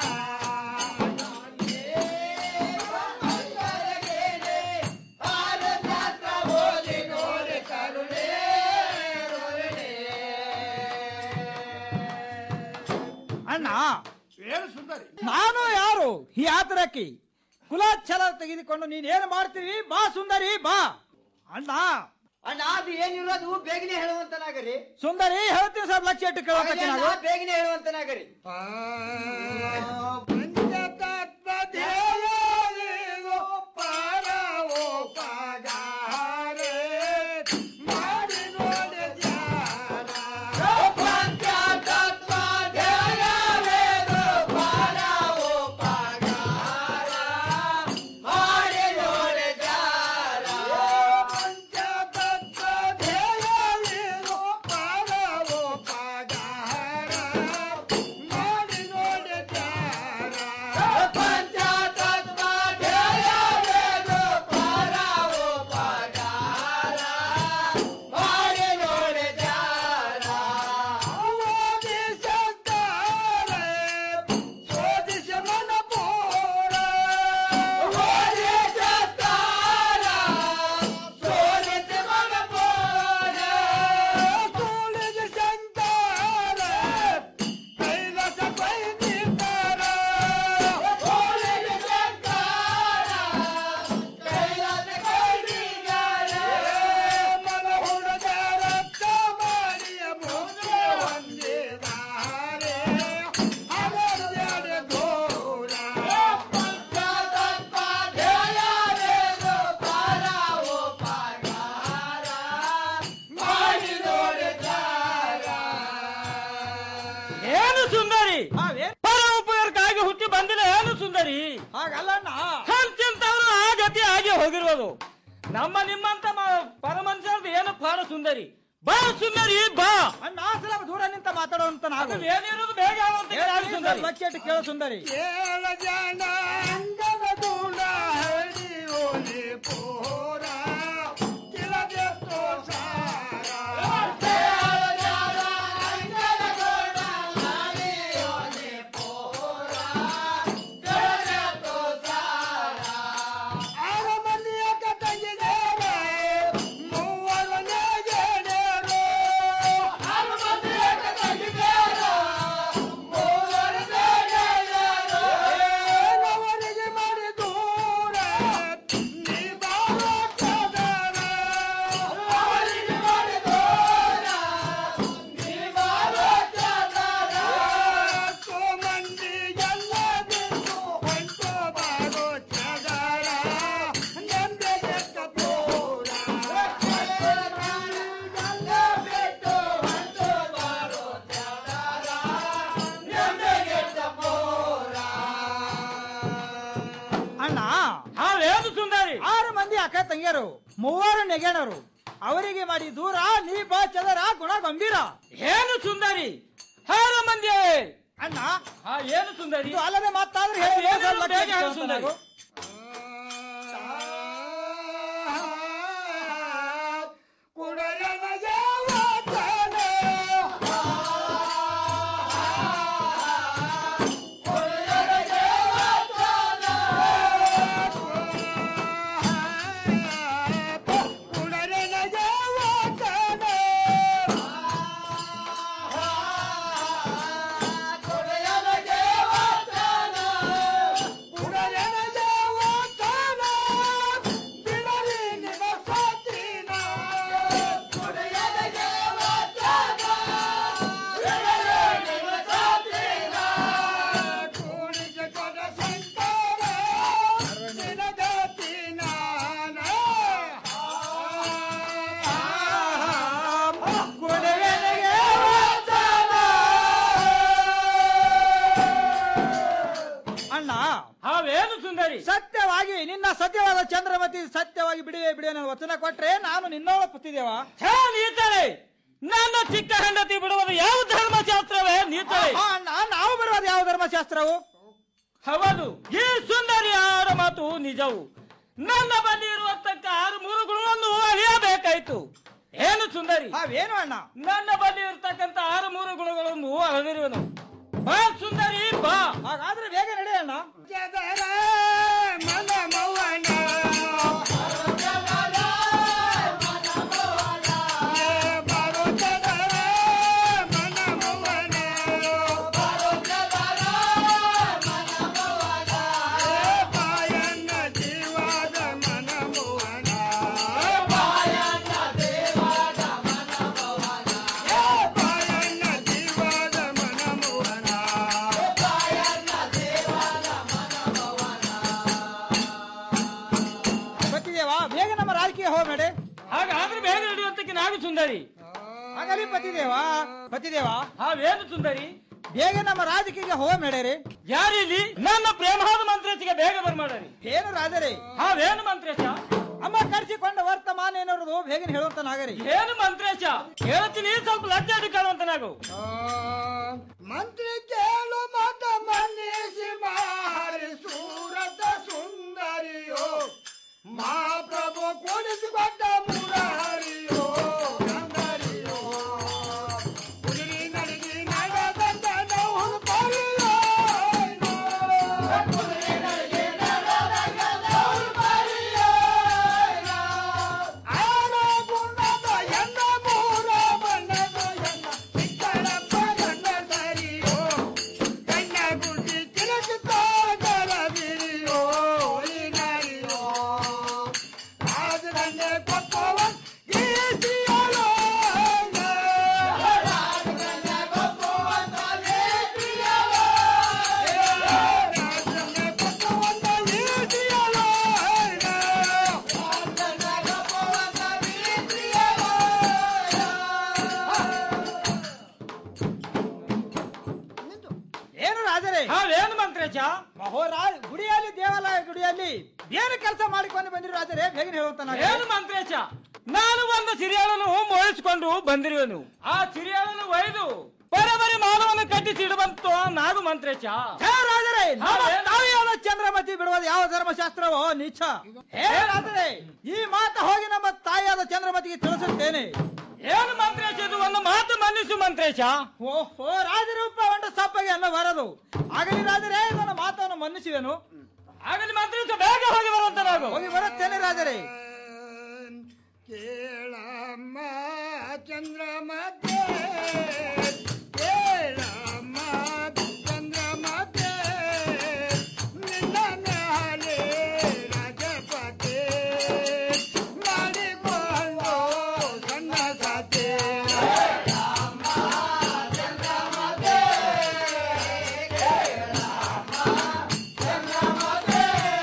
ಅಣ್ಣ ಏನು ಸುಂದರಿ ನಾನು ಯಾರು ಈ ಆತರಕ್ಕಿ ಕುಲಾಚ್ಛಲ ತೆಗೆದುಕೊಂಡು ನೀನೇನು ಮಾಡ್ತೀವಿ ಬಾ ಸುಂದರಿ ಬಾ ಅಣ್ಣ ಅಣ್ಣ ಅದು ಏನಿರೋದು ಬೇಗನೆ ಹೇಳುವಂತನಾಗರಿ ಸುಂದರಿ ಹೇಳ್ತೀನಿ ಸರ್ ಲಕ್ಷ ಇಟ್ಟು ಕೇಳೋದಕ್ಕೆ ನಾವು ಬೇಗನೆ ಹೇಳುವಂತನಾಗರಿ ಧ್ಯೇಯವೇನು ಪಾರವೋ ಪಾಗಾರೆ ಮಾಡಿ ನೋಡಿ ಧ್ಯಾನ. ಪಂಚತತ್ವ ಧ್ಯೇಯವೇನು ಪಾರವೋ ಪಾಗಾರ ಮಾಡಿ ನೋಡಿ ಧ್ಯಾನ. ಪಂಚತತ್ವ ಧ್ಯೇಯವೇನು ಪಾರವೋ ಪಾಗಾರ ಮಾಡಿ ನೋಡಿ ಧ್ಯಾನ. ಪಂಚತತ್ವ ಧ್ಯೇಯವೇನು ಪಾರವೋ ಪಾಗಾರ ಮಾಡಿ ನೋಡಿ ಧ್ಯಾನ. ಅವಾಗೆ ಸಂತಾರೆ ಶೋಧಿಸ ಮನ ಪೋರ. ಅವಾಗೆ ಸಂತಾರ ಶೋಧಿಸ ಮನ ಪೋರ. ಕೂಲಿಗೆ ಸಂತಾರ ಕೈಲಾಸ ಬೈದಿದ್ದಾರ. ಕೂಲಿಗೆ ಸಂತಾರ ಕೈಲಾಸ ಬೈದಿದ್ದಾರ. ಮನ ಹುಡುಗ ರಕ್ತ ಮಾಡಿಯ ಮುಖ್ಯ ಹೊಂದಿದ್ದಾರೆ ಅವರದ್ಯಾಡೆ ದೂರ ಪಂಚತತ್ವ ಧ್ಯೇಯವೇನು ಪಾರವೋ ಪಾಗಾರ ಮಾಡಿ ನೋಡಿದಾರ ಏನು ಸುಂದರಿ ಪರೋಪಕಾರಕ್ಕಾಗಿ ಹುಟ್ಟಿ ಬಂದಿಲ್ಲ ಏನು ಸುಂದರಿ ಹಾಗಲ್ಲಣ್ಣ ಹಂಚಿಂತವ್ರು ಆ ಗತಿ ಆಗಿ ಹೋಗಿರುವುದು ನಮ್ಮ ನಿಮ್ಮಂತ ಪರಮನುಷ್ಯರದು ಏನು ಪಾಡ ಸುಂದರಿ ಬಾ ಸುಂದರಿ ಬಾ ಅಣ್ಣ ಸ್ವಲ್ಪ ದೂರ ನಿಂತ ಮಾತಾಡುವಂತ ನಾವು ಏನಿರೋದು ಬೇಗ ಸುಂದರಿ ಲಕ್ಷ ಕೇಳು ಸುಂದರಿ ಕೇಳ ಜನ ಅಂಗದ ದೂಡ ಹರಿ ಓಲಿ ಪೋರ ಕಿಲದೆ ತೋಸಾರ ಕೇಳ ಜನ ಅಂಗದ ದೂಡ ಹರಿ ಓಲಿ ಪೋರ ಕಿಲದೆ ತೋಸಾರ ಆರ ಮಂದಿಯ ಕಟಗಿದೇರ ಮೂವರನೇ ಗೆಳೆಯರು ಆರ ಮಂದಿಯ ಕಟಗಿದೇರ ಮೂವರನೇ ಗೆಳೆಯರು ಅವರಿಗೆ ಮಾಡಿ ದೂರ ನೀ ಬಾರೋ ಕದರ ಅವರಿಗೆ ಮಾಡಿ ದೂರ ನೀ ಬಾರೋ ಕದರ ಕೋ ಮಂದಿ ಎಲ್ಲ ಬಿಟ್ಟು ಹೊಂಟು ಬಾರೋ ಚದರ ನಂದೆಗೆ ಕಪೂರ ಎಲ್ಲ ಬಿಟ್ಟು ಹೊಂಟು ಬಾರೋ ಚದರ ನಂದೆಗೆ ಕಪೂರ ಅಣ್ಣ ಹಾವೇನು ಸುಂದರಿ ಆರು ಮಂದಿ ಅಕ್ಕ ತಂಗಿಯರು ಮೂವರು ನೆಗೆಣರು ಅವರಿಗೆ ಮಾಡಿ ದೂರ ನೀ ಬಾ ಚದರ ಗುಣ ಗಂಭೀರ ಏನು ಸುಂದರಿ ಆರು ಮಂದಿ ಅಣ್ಣ ಏನು ಸುಂದರಿ ಅಲ್ಲದೆ ಮಾತಾದ್ರೆ ಹೇಳಿ ಸುಂದರಿ ಕುಡಯನ ಯಾವತ್ತನೆ ಕುಡಯನ ಕೊಟ್ರೆ ನಾನು ನಿನ್ನೋಳ ಪುತ್ತಿದೇವ ಛೇ, ನೀತಳೆ ನನ್ನ ಚಿಕ್ಕ ಹೆಂಡತಿ ಬಿಡುವುದು ಯಾವ ಧರ್ಮಶಾಸ್ತ್ರವೇ ನೀತಳೆ ಅಣ್ಣ ನಾವು ಬರುವುದು ಯಾವ ಧರ್ಮಶಾಸ್ತ್ರವು ಹೌದು ಈ ಸುಂದರಿಯಾರ ಮಾತು ನಿಜವು ನನ್ನ ಬಳಿ ಇರುವತಕ್ಕ ಆರು ಮೂರು ಗುಣವನ್ನು ಅಳಿಯಬೇಕಾಯ್ತು ಏನು ಸುಂದರಿ ಅವೇನು ಅಣ್ಣ ನನ್ನ ಬಳಿ ಇರ್ತಕ್ಕಂಥ ಆರು ಮೂರು ಗುಣಗಳನ್ನು ಅಳದಿರುವನು ಬಾ ಸುಂದರಿ ಬಾ ಹಾಗಾದ್ರೆ ಬೇಗ ನಡೆ ಅಣ್ಣ ಪತಿದೇವ ಬೇಗ ನಮ್ಮ ರಾಜಕೀಯ ಹೋಗ ನಡೆ ಹಾಗಾದ್ರೆ ಬೇಗ ನಡೆಯುವಂತಕ್ಕೆ ನಾನು ಸುಂದರಿ ಹಾಗಲಿ ಪತಿದೇವ ಪತಿದೇವ ಹಾವೇನು ಸುಂದರಿ ಬೇಗ ನಮ್ಮ ರಾಜಕೀಯ ಹೋಗ ನಡೆರಿ ಯಾರಿಲ್ಲಿ ನನ್ನ ಪ್ರೇಮಾದ ಮಂತ್ರೇಶಿಗೆ ಬೇಗ ಬರ್ಮಾಡರಿ ಏನು ರಾಜರೇ ಹಾವೇನು ಮಂತ್ರೇಶ ಅಮ್ಮ ಕರ್ಸಿಕೊಂಡ ವರ್ತಮಾನ ಏನೋರದು ಬೇಗನೆ ಹೇಳುವಂತ ನಾಗರಿ ಏನು ಮಂತ್ರೇಶ ಹೇಳ್ತೀನಿ ಸ್ವಲ್ಪ ಲಜ್ಜೆ ಹಿಡ್ಕೊಳ್ಳುವಂತ ನಾವು ಮಂತ್ರಿ ಕೇಳು ಮತ ಮನ್ನಿಸಿ ಮಾರಿ ಸೂರತ ಸುಂದರಿಯೋ ಮಹಾಪ್ರಭು ಕೊಡಿಸಿಕೊಟ್ಟ ಮುರಾರಿಯೋ ಗಂಧರಿಯೋ ಕುದುರೆ ನಡಿಗೆ ನಡೆದಂತ ನಾವು ಬರಿಯೋ ಕುದುರೆ ನಡಿಗೆ ನಡೆದಂತ ನಾವು ಬರಿಯೋ ಆರೋ ಗುಣದ ಎನ್ನ ಮೂರ ಬಣ್ಣದ ಎನ್ನ ಚಿಕ್ಕಳಪ್ಪ ನನ್ನ ಸರಿಯೋ ಕಣ್ಣ ಗುಡ್ಡಿ ತಿರುಗುತ್ತಾಗರ ಬಿರಿಯೋ ಈ ನಾರಿಯೋ ರಾಜನನ್ನೇ ಕೊಪ್ಪವ ಈ ಸಿಯಲೋ ರಾಜನನ್ನೇ ಕೊಪ್ಪವ ಈ ಸಿಯಲೋ ರಾಜನನ್ನೇ ಕೊಪ್ಪವ ಈ ಸಿಯಲೋ ರಾಜನನ್ನೇ ಕೊಪ್ಪವ ಈ ಸಿಯಲೋ ಏನು ರಾಜರೇ ಹಾವೇನು ಮಂತ್ರೇಶ ಮಹೋರಾ ಗುಡಿಯಲ್ಲಿ ದೇವಾಲಯ ಗುಡಿಯಲ್ಲಿ ಏನು ಕೆಲಸ ಮಾಡಿಕೊಂಡು ಬಂದಿರು ರಾಜರೇ ಬೇಗನೆ ಹೇಳುವಂತ ಏನು ನಾಗರಿ ಮಂತ್ರೇಶ ನಾನು ಒಂದು ಸಿರಿಯಾಳನ್ನು ಮೋಹಿಸಿಕೊಂಡು ಬಂದಿರುವನು ಆ ಸಿರಿಯಾಳನ್ನು ಒಯ್ದು ಬರಬರಿ ಮಾನವನ್ನು ಕಟ್ಟಿಸಿಡುವಂತ ನಾಗು ಮಂತ್ರೇಶ ಹೇ ರಾಜರೇ ನಮ್ಮ ಹಾವೇನು? ತಾಯಿಯಾದ ಚಂದ್ರಮತಿ ಬಿಡುವುದು ಯಾವ ಧರ್ಮಶಾಸ್ತ್ರವೋ ನೀಚ ಹೇ ರಾಜರೇ ಈ ಮಾತು ಹೋಗಿ ನಮ್ಮ ತಾಯಿಯಾದ ಚಂದ್ರಮತಿಗೆ ತಿಳಿಸುತ್ತೇನೆ ಏನು ಮಂತ್ರೇಶ ಇದು ಒಂದು ಮಾತು ಮನ್ನಿಸು ಮಂತ್ರೇಶ ಓಹೋ ರಾಜರೂಪ ಒಂದು ಸಪ್ಪಗೆ ಅನ್ನ ಬರದು ಆಗಲಿ ರಾಜರೇ ನನ್ನ ಮಾತನ್ನು ಮನ್ನಿಸುವೆನು ಆಗಲಿ ಮಂತ್ರೇಶ ಬೇಗ ಹೋಗಿ ಬರುವಂತ ನಾವು ಹೋಗಿ ಬರುತ್ತೇನೆ ರಾಜರೇ ಕೇಳಮ್ಮ ಚಂದ್ರಮತೆ ಕೇಳಮ್ಮ ಚಂದ್ರಮತೆ ನಿನ್ನ ಮ್ಯಾಲೆ ರಾಜಪತೆ ಮಾಡಿಕೊಂಡು ಸಣ್ಣ ಸತೆ ಚಂದ್ರಮತೆ ಕೇಳಮ್ಮ ಚಂದ್ರಮತೆ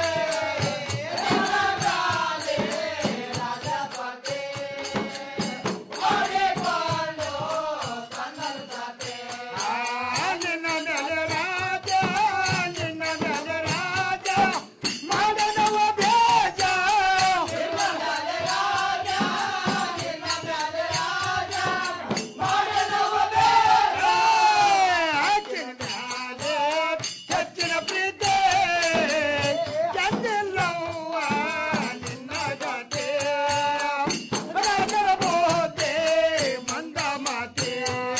ನಿನ್ನ ಮೇಲೆ ರಾಜ ನಿನ್ನ ಮೇಲೆ ರಾಜ ಮಾಡದವ ಬೇಜ ನಿನ್ನ ಮೇಲೆ ರಾಜ ನಿನ್ನ ಮೇಲೆ ರಾಜ ಮಾಡದವ ಬೇಜ ಹೆಚ್ಚಿನ ಮ್ಯಾಲೆ ಹೆಚ್ಚಿನ ಪ್ರೀತಿ ಚಂದಿಲ್ಲವ್ವ ನಿನ್ನ ಜೊತೆ ರಾಜರ ಬೋತೆ ಮಂದ ಮಾತೆ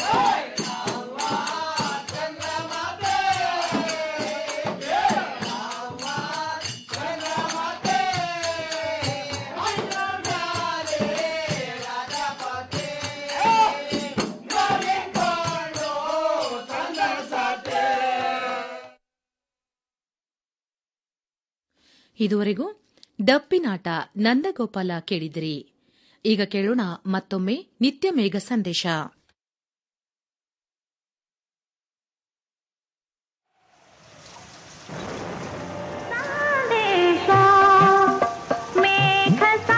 ಇದುವರೆಗೂ ಡಪ್ಪಿನಾಟ ನಂದಗೋಪಾಲ ಕೇಳಿದಿರಿ ಈಗ ಕೇಳೋಣ ಮತ್ತೊಮ್ಮೆ ನಿತ್ಯ ಮೇಘ ಸಂದೇಶ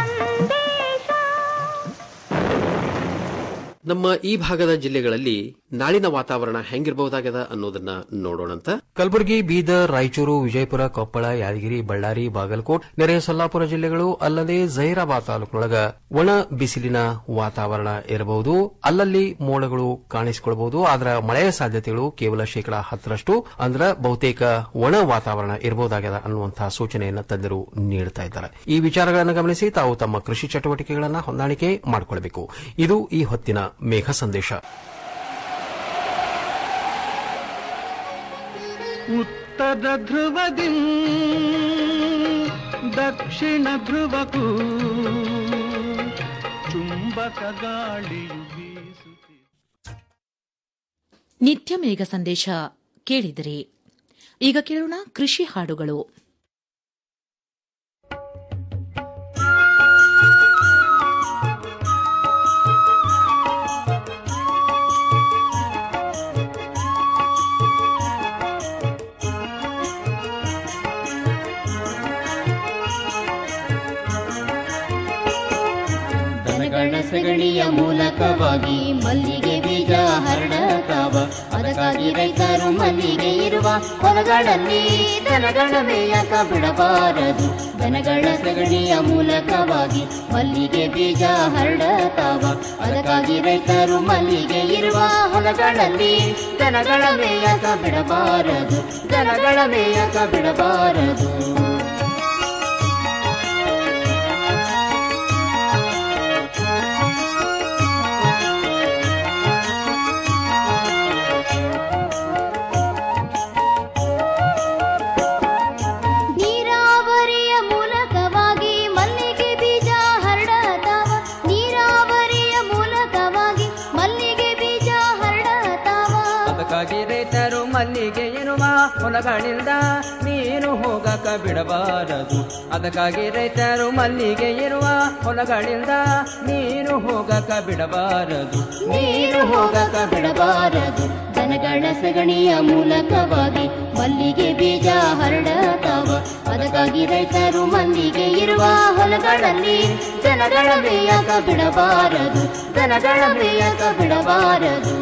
ನಮ್ಮ ಈ ಭಾಗದ ಜಿಲ್ಲೆಗಳಲ್ಲಿ ನಾಳಿನ ವಾತಾವರಣ ಹೆಂಗಿರಬಹುದಾಗ್ಯದ ಅನ್ನೋದನ್ನ ನೋಡೋಣಂತ ಕಲಬುರಗಿ ಬೀದರ್ ರಾಯಚೂರು ವಿಜಯಪುರ ಕೊಪ್ಪಳ ಯಾದಗಿರಿ ಬಳ್ಳಾರಿ ಬಾಗಲಕೋಟ್ ನೆರೆಯ ಸೊಲ್ಲಾಪುರ ಜಿಲ್ಲೆಗಳು ಅಲ್ಲದೆ ಜಹೀರಾಬಾದ್ ತಾಲೂಕಿನೊಳಗ ಒಣ ಬಿಸಿಲಿನ ವಾತಾವರಣ ಇರಬಹುದು ಅಲ್ಲಲ್ಲಿ ಮೋಡಗಳು ಕಾಣಿಸಿಕೊಳ್ಳಬಹುದು ಆದ್ರ ಮಳೆಯ ಸಾಧ್ಯತೆಗಳು ಕೇವಲ ಶೇಕಡಾ ಹತ್ತರಷ್ಟು ಅಂದ್ರ ಬಹುತೇಕ ಒಣ ವಾತಾವರಣ ಇರಬಹುದಾಗ್ಯದ ಅನ್ನುವಂತಹ ಸೂಚನೆಯನ್ನು ತಜ್ಞರು ನೀಡುತ್ತಾ ಇದ್ದಾರೆ ಈ ವಿಚಾರಗಳನ್ನು ಗಮನಿಸಿ ತಾವು ತಮ್ಮ ಕೃಷಿ ಚಟುವಟಿಕೆಗಳನ್ನು ಹೊಂದಾಣಿಕೆ ಮಾಡಿಕೊಳ್ಳಬೇಕು ಇದು ಈ ಹೊತ್ತಿನ ಮೇಘ ಸಂದೇಶ ಉತ್ತರ ಧ್ರುವದಿ ದಕ್ಷಿಣ ಧ್ರುವಕ್ಕೂ ಚುಂಬಕ ಗಾಳಿಯು ಬೀಸುತ್ತಿದೆ ನಿತ್ಯ ಮೇಘ ಸಂದೇಶ ಕೇಳಿದಿರಿ ಈಗ ಕೇಳೋಣ ಕೃಷಿ ಹಾಡುಗಳು ದನಗಳ ಸಗಣಿಯ ಮೂಲಕವಾಗಿ ಮಲ್ಲಿಗೆ ಬೀಜ ಹರಡತಾವ ಅದಕ್ಕಾಗಿ ರೈತರು ಮಲ್ಲಿಗೆ ಇರುವ ಹೊಲಗಳಲ್ಲಿ ದನಗಳ ಮೇಯಕ ಬಿಡಬಾರದು ದನಗಳ ಸಗಣಿಯ ಮೂಲಕವಾಗಿ ಮಲ್ಲಿಗೆ ಬೀಜ ಹರಡತಾವ ಅದಕ್ಕಾಗಿ ರೈತರು ಮಲ್ಲಿಗೆ ಇರುವ ಹೊಲಗಳಲ್ಲಿ ದನಗಳ ಮೇಯಕ ಬಿಡಬಾರದು ದನಗಳ ಮೇಯಕ ಬಿಡಬಾರದು ನೀರಾವರಿಯ ಮೂಲಕವಾಗಿ ಮಲ್ಲಿಗೆ ಬೀಜ ಹರಡತಾವ ನೀರಾವರಿಯ ಮೂಲಕವಾಗಿ ಮಲ್ಲಿಗೆ ಬೀಜ ಹರಡತಾವ ಅದಕ್ಕಾಗಿ ರೈತರು ಮಲ್ಲಿಗೆ ಎನ್ನುವ ಹೊಲಗಳಿಂದ ನೀರು ಹೋಗಕ ಬಿಡಬಾರದು ಅದಕ್ಕಾಗಿ ರೈತರು ಮಲ್ಲಿಗೆ ಇರುವ ಹೊಲಗಳಿಂದ ನೀರು ಹೋಗಕ ಬಿಡಬಾರದು ನೀರು ಹೋಗಕ ಬಿಡಬಾರದು ದನಗಳ ಸಗಣಿಯ ಮೂಲಕವಾಗಿ ಮಲ್ಲಿಗೆ ಬೀಜ ಹರಡತಾವ ಅದಕ್ಕಾಗಿ ರೈತರು ಮಲ್ಲಿಗೆ ಇರುವ ಹೊಲಗಳಲ್ಲಿ ದನಗಳ ಮೇಯಕ ಬಿಡಬಾರದು ದನಗಳ ಮೇಯಕ ಬಿಡಬಾರದು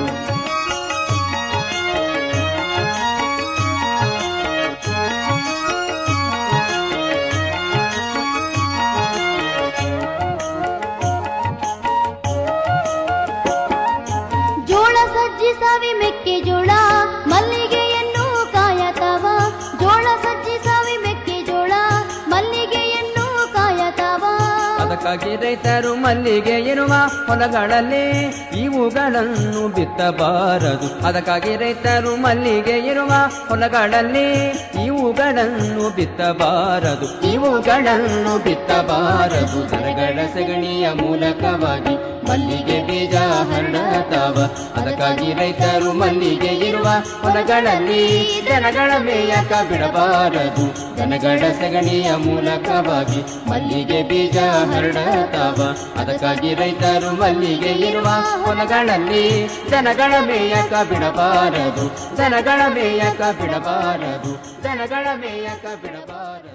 ಜೋಳ ಸಜ್ಜಿ ಸಾವಿ ಮೆಕ್ಕೆಜೋಳ ಮಲ್ಲಿಗೆಯನ್ನು ಕಾಯತಾವ ಜೋಳ ಸಜ್ಜಿ ಸಾವಿ ಮೆಕ್ಕೆಜೋಳ ಮಲ್ಲಿಗೆಯನ್ನು ಕಾಯತಾವ ಅದಕ್ಕಾಗಿ ರೈತರು ಮಲ್ಲಿಗೆ ಇರುವ ಹೊಲಗಳಲ್ಲಿ ಇವುಗಳನ್ನು ಬಿತ್ತಬಾರದು ಅದಕ್ಕಾಗಿ ರೈತರು ಮಲ್ಲಿಗೆ ಇರುವ ಹೊಲಗಳಲ್ಲಿ ಇವುಗಳನ್ನು ಬಿತ್ತಬಾರದು ಇವುಗಳನ್ನು ಬಿತ್ತಬಾರದು ದನಗಳ ಸಗಣಿಯ ಮೂಲಕವಾಗಿ ಮಲ್ಲಿಗೆ ಬೀಜ ಹರಡತಾವ ಅದಕ್ಕಾಗಿ ರೈತರು ಮಲ್ಲಿಗೆ ಇರುವ ಹೊಲಗಳಲ್ಲಿ ದನಗಳ ಮೇಯಕ ಬಿಡಬಾರದು ದನಗಳ ಸಗಣಿಯ ಮೂಲಕವಾಗಿ ಮಲ್ಲಿಗೆ ಬೀಜ ಹರಡತಾವ ಅದಕ್ಕಾಗಿ ರೈತರು ಮಲ್ಲಿಗೆ ಇರುವ ಹೊಲಗಳಲ್ಲಿ ದನಗಳ ಮೇಯಕ ಬಿಡಬಾರದು ದನಗಳ ಮೇಯಕ ಬಿಡಬಾರದು ದನಗಳ ಮೇಯಕ ಬಿಡಬಾರದು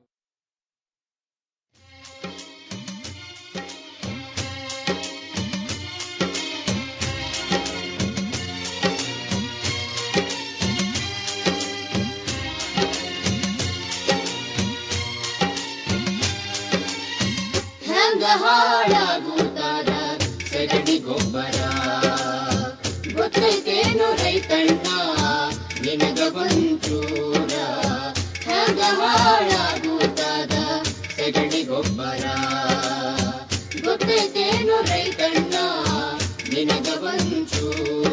ಹೆಂಗ ಹಾಳಾಗುತ್ತಾದ ಸಗಣಿ ಗೊಬ್ಬರ ಗೊತ್ತೈತೇನು ರೈತಣ್ಣ ನಿನಗ ಒಂಚೂರ ಹೆಂಗ ಹಾಳಾಗುತ್ತಾದ ಸಗಣಿ ಗೊಬ್ಬರ ಗೊತ್ತೈತೇನು ರೈತಣ್ಣ ನಿನಗ ಒಂಚೂರ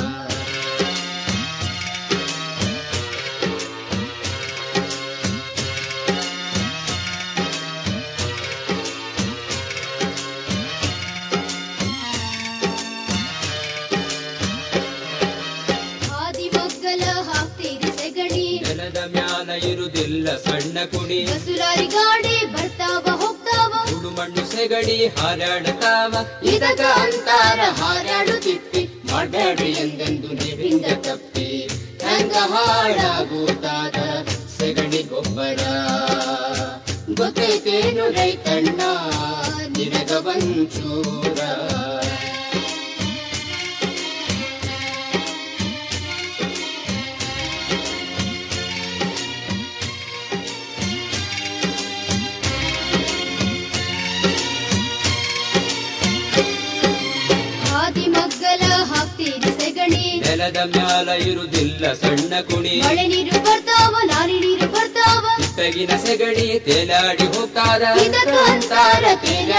ಆದಿಮಗ್ಗಲ ಹಾಕ್ತೀರಿ ಸೆಗಣಿ ನೆಲದ ಮ್ಯಾಲ ಇರುವುದಿಲ್ಲ ಸಣ್ಣ ಕುಡಿ ಬಸುಲಾರಿ ಗಾಡಿ ಬರ್ತಾವ ಹೋಗ್ತಾವ ಸುಡು ಮಣ್ಣು ಸೆಗಡಿ ಹಾರಾಡತಾವ ಇದಕ ಅಂತಾರ ಹಾರಾಡುತ್ತಿತ್ತಿ ಮಾಡಬೇಡ್ರಿ ಎಂದೆಂದು ನೀವಿಂದ ತಪ್ಪಿ ಹೆಂಗ ಹಾಳಾಗುತ್ತಾದ ಸೆಗಣಿ ಗೊಬ್ಬರ ಗೊತ್ತೈತೇನು ರೈತಣ್ಣ ನಿನಗ ಒಂಚೂರ ನೆಲದ ಮ್ಯಾಲ ಇರುವುದಿಲ್ಲ ಸಣ್ಣ ಕುಣಿ ಮಳೆ ನೀರು ಬರ್ತಾವ ನಾರಿ ನೀರು ಬರ್ತಾವ ತೆಗಿನ ಸೆಗಣಿ ತೇಲಾಡಿ ಹೋಗ್ತಾರ ಇದಕ್ಕಂತಾರ ತೇಲಾಡಿ